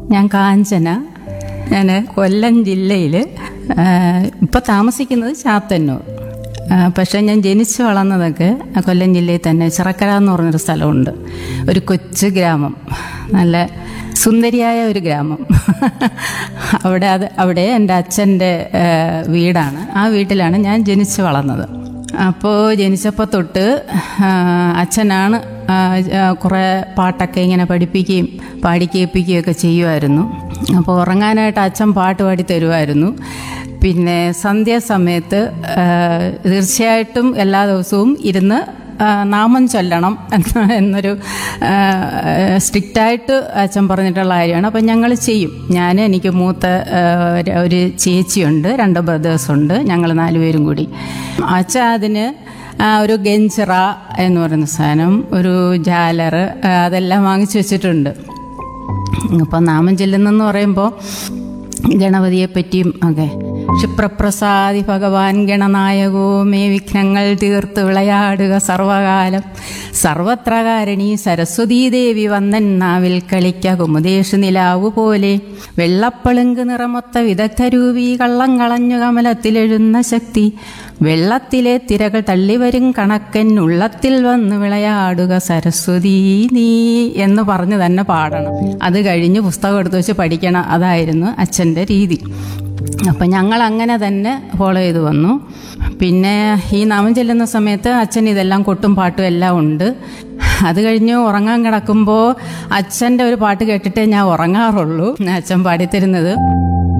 ഞാൻ കാഞ്ചന ഞാൻ കൊല്ലം ജില്ലയിൽ ഇപ്പോൾ താമസിക്കുന്നത് ചാത്തന്നൂർ ആ, പക്ഷേ ഞാൻ ജനിച്ചു വളർന്നതൊക്കെ ആ കൊല്ലം ജില്ലയിൽ തന്നെ ചിറക്കര എന്ന് പറഞ്ഞൊരു സ്ഥലമുണ്ട് ഒരു കൊച്ചു ഗ്രാമം നല്ല സുന്ദരിയായ ഒരു ഗ്രാമം അവിടെ അത് അവിടെ എൻ്റെ അച്ഛൻ്റെ ആ, വീടാണ് ആ വീട്ടിലാണ് ഞാൻ ജനിച്ചു വളർന്നത് അപ്പോൾ ജനിച്ചപ്പോൾ തൊട്ട് ആ, അച്ഛനാണ് ആ, ആ, കുറേ പാട്ടൊക്കെ ഇങ്ങനെ പഠിപ്പിക്കുകയും പാടിക്കേൽപ്പിക്കുകയൊക്കെ ചെയ്യുമായിരുന്നു അപ്പോൾ ഉറങ്ങാനായിട്ട് അച്ഛൻ പാട്ട് പാടി തരുമായിരുന്നു പിന്നെ സന്ധ്യാസമയത്ത് ആ, തീർച്ചയായിട്ടും എല്ലാ ദിവസവും ഇരുന്ന് ആ, നാമം ചൊല്ലണം എന്ന എന്നൊരു സ്ട്രിക്റ്റായിട്ട് അച്ഛൻ പറഞ്ഞിട്ടുള്ള കാര്യമാണ് അപ്പം ഞങ്ങൾ ചെയ്യും ഞാൻ എനിക്ക് മൂത്ത ആ, ഒരു- ഒരു ചേച്ചിയുണ്ട് രണ്ട് ബ്രദേഴ്സുണ്ട് ഞങ്ങൾ നാലുപേരും കൂടി അച്ഛൻ അതിന് ആ, ഒരു ഗെഞ്ചിറ എന്ന് പറയുന്ന സാധനം ഒരു ജാലർ ആ, അതെല്ലാം വാങ്ങിച്ചു വെച്ചിട്ടുണ്ട് അപ്പോൾ നാമം ചെല്ലുന്നെന്ന് പറയുമ്പോൾ ഗണപതിയെ പറ്റിയും ഒക്കെ ക്ഷിപ്രപ്രസാദി ഭഗവാൻ ഗണനായകോ മേ വിഘ്നങ്ങൾ തീർത്ത് വിളയാടുക സർവകാലം സർവത്രകാരണി സരസ്വതീ ദേവി വന്നൻ നാവിൽ കളിക്ക കുമുദേശ് നിലാവു പോലെ വെള്ളപ്പളുങ്ക് നിറമൊത്ത വിദഗ്ധരൂപി കള്ളം കളഞ്ഞു കമലത്തിലെഴുന്ന ശക്തി വെള്ളത്തിലെ തിരകൾ തള്ളിവരും കണക്കൻ ഉള്ളത്തിൽ വന്ന് വിളയാടുക സരസ്വതി നീ എന്ന് പറഞ്ഞ് തന്നെ പാടണം അത് കഴിഞ്ഞ് പുസ്തകം എടുത്ത് വെച്ച് പഠിക്കണം അതായിരുന്നു അച്ഛൻ്റെ രീതി അപ്പം ഞങ്ങൾ അങ്ങനെ തന്നെ ഫോളോ ചെയ്തു വന്നു പിന്നെ ഈ നാമം ചെല്ലുന്ന സമയത്ത് അച്ഛൻ ഇതെല്ലാം കൊട്ടും പാട്ടും എല്ലാം ഉണ്ട് അത് കഴിഞ്ഞ് ഉറങ്ങാൻ കിടക്കുമ്പോൾ അച്ഛൻ്റെ ഒരു പാട്ട് കേട്ടിട്ടേ ഞാൻ ഉറങ്ങാറുള്ളൂ അച്ഛൻ പാടിത്തരുന്നത്